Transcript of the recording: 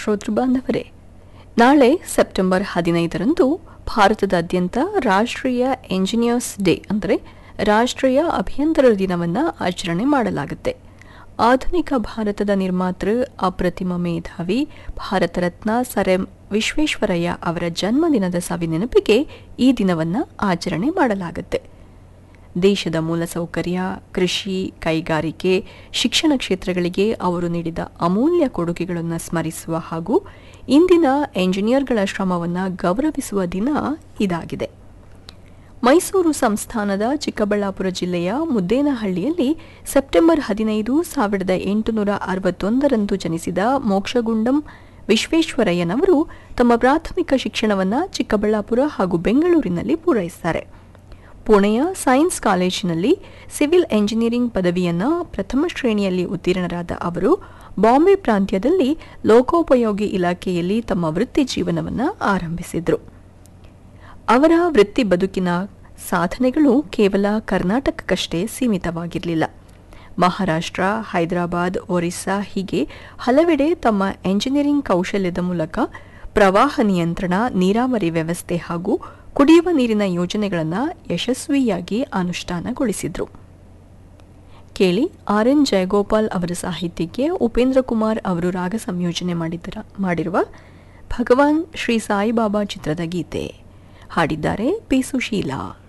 ಶ್ರೋತೃ ಬಾಂಧವರೇ ನಾಳೆ ಸೆಪ್ಟೆಂಬರ್ ಹದಿನೈದರಂದು ಭಾರತದಾದ್ಯಂತ ರಾಷ್ಟ್ರೀಯ ಎಂಜಿನಿಯರ್ಸ್ ಡೇ ಅಂದರೆ ರಾಷ್ಟ್ರೀಯ ಅಭಿಯಂತರ ದಿನವನ್ನು ಆಚರಣೆ ಮಾಡಲಾಗುತ್ತೆ ಆಧುನಿಕ ಭಾರತದ ನಿರ್ಮಾತೃ ಅಪ್ರತಿಮ ಮೇಧಾವಿ ಭಾರತ ರತ್ನ ಸರ್ ಎಂ ವಿಶ್ವೇಶ್ವರಯ್ಯ ಅವರ ಜನ್ಮದಿನದ ಸವಿನೆನಪಿಗೆ ಈ ದಿನವನ್ನು ಆಚರಣೆ ಮಾಡಲಾಗುತ್ತೆ ದೇಶದ ಮೂಲಸೌಕರ್ಯ ಕೃಷಿ ಕೈಗಾರಿಕೆ ಶಿಕ್ಷಣ ಕ್ಷೇತ್ರಗಳಿಗೆ ಅವರು ನೀಡಿದ ಅಮೂಲ್ಯ ಕೊಡುಗೆಗಳನ್ನು ಸ್ಮರಿಸುವ ಹಾಗೂ ಇಂದಿನ ಎಂಜಿನಿಯರ್ಗಳ ಶ್ರಮವನ್ನು ಗೌರವಿಸುವ ದಿನ ಇದಾಗಿದೆ ಮೈಸೂರು ಸಂಸ್ಥಾನದ ಚಿಕ್ಕಬಳ್ಳಾಪುರ ಜಿಲ್ಲೆಯ ಮುದ್ದೇನಹಳ್ಳಿಯಲ್ಲಿ ಸೆಪ್ಟೆಂಬರ್ ಹದಿನೈದು ಸಾವಿರದ ಎಂಟುನೂರ ಅರವತ್ತೊಂದರಂದು ಜನಿಸಿದ ಮೋಕ್ಷಗುಂಡಂ ವಿಶ್ವೇಶ್ವರಯ್ಯನವರು ತಮ್ಮ ಪ್ರಾಥಮಿಕ ಶಿಕ್ಷಣವನ್ನು ಚಿಕ್ಕಬಳ್ಳಾಪುರ ಹಾಗೂ ಬೆಂಗಳೂರಿನಲ್ಲಿ ಪೂರೈಸುತ್ತಾರೆ ಪುಣೆಯ ಸೈನ್ಸ್ ಕಾಲೇಜಿನಲ್ಲಿ ಸಿವಿಲ್ ಎಂಜಿನಿಯರಿಂಗ್ ಪದವಿಯನ್ನು ಪ್ರಥಮ ಶ್ರೇಣಿಯಲ್ಲಿ ಉತ್ತೀರ್ಣರಾದ ಅವರು ಬಾಂಬೆ ಪ್ರಾಂತ್ಯದಲ್ಲಿ ಲೋಕೋಪಯೋಗಿ ಇಲಾಖೆಯಲ್ಲಿ ತಮ್ಮ ವೃತ್ತಿ ಜೀವನವನ್ನು ಆರಂಭಿಸಿದರು ಅವರ ವೃತ್ತಿ ಬದುಕಿನ ಸಾಧನೆಗಳು ಕೇವಲ ಕರ್ನಾಟಕಕ್ಕಷ್ಟೇ ಸೀಮಿತವಾಗಿರಲಿಲ್ಲ ಮಹಾರಾಷ್ಟ್ರ ಹೈದರಾಬಾದ್ ಒರಿಸ್ಸಾ ಹೀಗೆ ಹಲವೆಡೆ ತಮ್ಮ ಎಂಜಿನಿಯರಿಂಗ್ ಕೌಶಲ್ಯದ ಮೂಲಕ ಪ್ರವಾಹ ನಿಯಂತ್ರಣ ನೀರಾವರಿ ವ್ಯವಸ್ಥೆ ಹಾಗೂ ಕುಡಿಯುವ ನೀರಿನ ಯೋಜನೆಗಳನ್ನು ಯಶಸ್ವಿಯಾಗಿ ಅನುಷ್ಠಾನಗೊಳಿಸಿದರು ಕೇಳಿ ಆರ್ ಎನ್ ಜಯಗೋಪಾಲ್ ಅವರ ಸಾಹಿತ್ಯಕ್ಕೆ ಉಪೇಂದ್ರ ಕುಮಾರ್ ಅವರು ರಾಗ ಸಂಯೋಜನೆ ಮಾಡಿದ್ದರ ಮಾಡಿರುವ ಭಗವಾನ್ ಶ್ರೀ ಸಾಯಿಬಾಬಾ ಚಿತ್ರದ ಗೀತೆ ಹಾಡಿದ್ದಾರೆ ಪಿ ಸುಶೀಲಾ